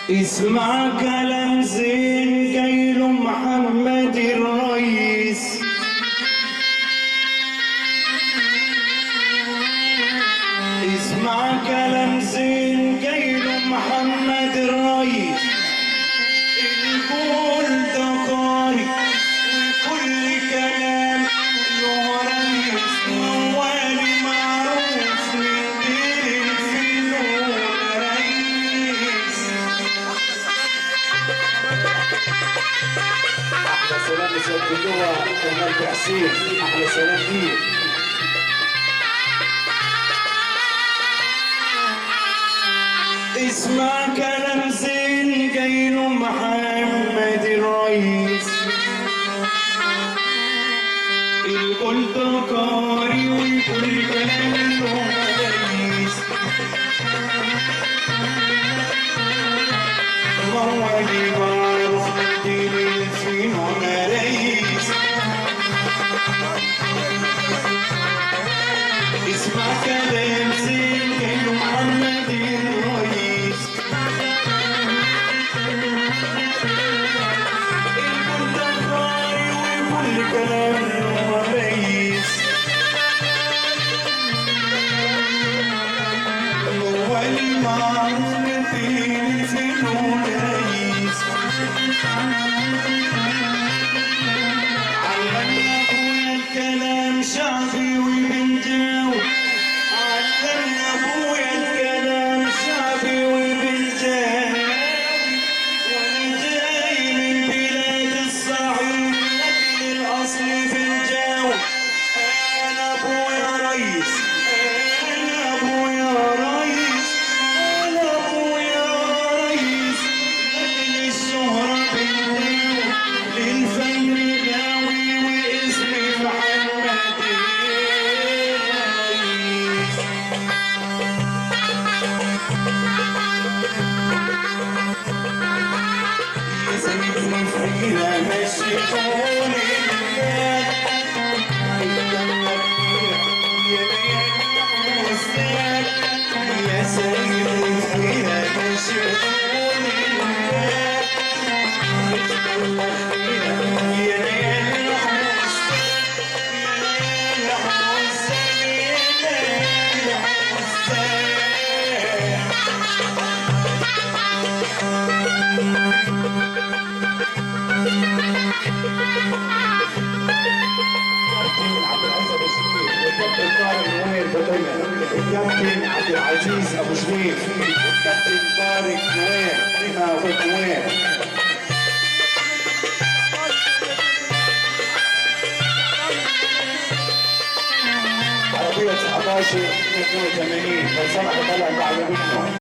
اسمع كلام زين جايله محمد الرئيس اسمع كلام زين جايله محمد الرئيس القول ده قاري وكل كلام له رئيس موالي معروف من دير الفنون رئيس احلى سلام يسجلوها كمال تحسين احلى سلام ليه اسمع كلام زين جايله محمد الرئيس القول ده قاري وكل كلام له رئيس موالي معروف دين الفنون رئيس اسمع كلام زين جايله محمد الرئيس الكل ده قاري وكل كلام له رئيس هو المعروف دين الفنون رئيس علمنا ابويا الكلام شعبي وبنجاوب علمنا ابويا الكلام شعبي وبنجاوب وانا جاي من بلاد الصعيد لاجل الاصل بنجاوب انا ابويا ريس انا ابويا ريس انا ابويا ريس لاجل الشهرة بنجاوب للفن غاوي واسمي محمد الرئيس سيبني فيها ماشي طول الليل يا سيدي فيها ماشي طول الليل يا ليل حسين يا ليل حسين يا ليل حسين الكابتن عبد العزيز ابو شريف والكابتن طارق نوير بدوية الكابتن عبد العزيز ابو شريف والكابتن طارق نوير قيمة ونوير عربية 19 82 لو سمحت طلع بعد منه